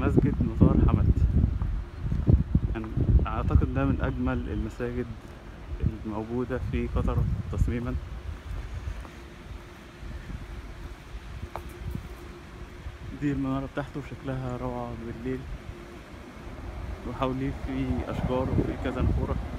مسجد مطار حمد يعني أعتقد ده من أجمل المساجد الموجودة في قطر تصميما دي المنارة بتاعته شكلها روعة بالليل وحواليه في أشجار وفي كذا نافورة